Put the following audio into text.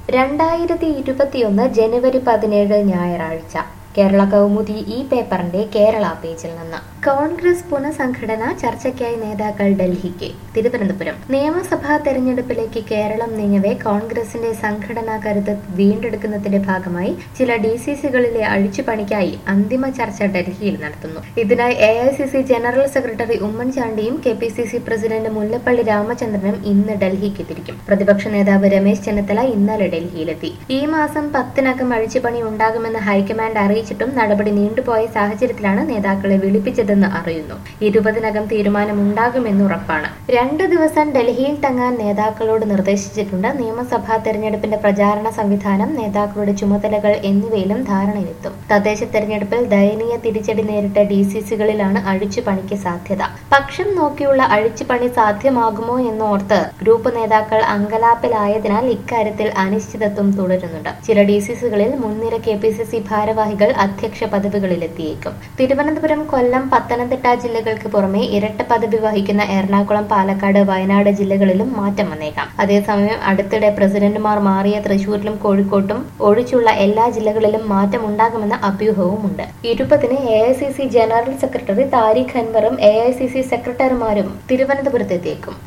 രണ്ടായിരത്തി ഇരുപത്തിയൊന്ന് ജനുവരി പതിനേഴ് ഞായറാഴ്ച കേരള കൗമുദി ഈ പേപ്പറിന്റെ കേരള പേജിൽ നിന്ന് കോൺഗ്രസ് പുനഃസംഘടന ചർച്ചയ്ക്കായി നേതാക്കൾ ഡൽഹിക്ക് തിരുവനന്തപുരം നിയമസഭാ തെരഞ്ഞെടുപ്പിലേക്ക് കേരളം നീങ്ങവേ കോൺഗ്രസിന്റെ സംഘടനാ കരുത്ത് വീണ്ടെടുക്കുന്നതിന്റെ ഭാഗമായി ചില ഡി സി സികളിലെ അഴിച്ചുപണിക്കായി അന്തിമ ചർച്ച ഡൽഹിയിൽ നടത്തുന്നു ഇതിനായി A I C C general secretary ഉമ്മൻചാണ്ടിയും K P C C president Mullappally രാമചന്ദ്രനും ഇന്ന് ഡൽഹിക്ക് തിരിക്കും പ്രതിപക്ഷ നേതാവ് രമേശ് ചെന്നിത്തല ഇന്നലെ ഡൽഹിയിലെത്തി ഈ മാസം പത്തിനകം അഴിച്ചുപണി ഉണ്ടാകുമെന്ന് ഹൈക്കമാൻഡ് അറിയിച്ചിട്ടും നടപടി നീണ്ടുപോയ സാഹചര്യത്തിലാണ് നേതാക്കളെ വിളിപ്പിച്ചതെന്ന് അറിയുന്നു ഇരുപതിനകം തീരുമാനമുണ്ടാകുമെന്ന് ഉറപ്പാണ് രണ്ടു ദിവസം ഡൽഹിയിൽ തങ്ങാൻ നേതാക്കളോട് നിർദ്ദേശിച്ചിട്ടുണ്ട് നിയമസഭാ തെരഞ്ഞെടുപ്പിന്റെ പ്രചാരണ സംവിധാനം നേതാക്കളുടെ ചുമതലകൾ എന്നിവയിലും ധാരണയിലെത്തും തദ്ദേശ തെരഞ്ഞെടുപ്പിൽ ദയനീയ തിരിച്ചടി നേരിട്ട ഡി സി സികളിലാണ് അഴിച്ചുപണിക്ക് സാധ്യത പക്ഷം നോക്കിയുള്ള അഴിച്ചുപണി സാധ്യമാകുമോ എന്നോർത്ത് ഗ്രൂപ്പ് നേതാക്കൾ അങ്കലാപ്പിലായതിനാൽ ഇക്കാര്യത്തിൽ അനിശ്ചിതത്വം തുടരുന്നുണ്ട് ചില ഡി സി സികളിൽ മുൻനിര കെ പി സി സി ഭാരവാഹികൾ അധ്യക്ഷ പദവികളിലെത്തിയേക്കും തിരുവനന്തപുരം കൊല്ലം പത്തനംതിട്ട ജില്ലകൾക്ക് പുറമെ ഇരട്ട പദവി വഹിക്കുന്ന എറണാകുളം പാലക്കാട് വയനാട് ജില്ലകളിലും മാറ്റം വന്നേക്കാം അതേസമയം അടുത്തിടെ പ്രസിഡന്റുമാർ മാറിയ തൃശൂരിലും കോഴിക്കോട്ടും ഒഴിച്ചുള്ള എല്ലാ ജില്ലകളിലും മാറ്റം ഉണ്ടാകുമെന്ന അഭ്യൂഹവുമുണ്ട് ഇരുപതിന് A I C C general secretary Tariq അൻവറും എ ഐ സി സി സെക്രട്ടറിമാരും തിരുവനന്തപുരത്തെത്തിയേക്കും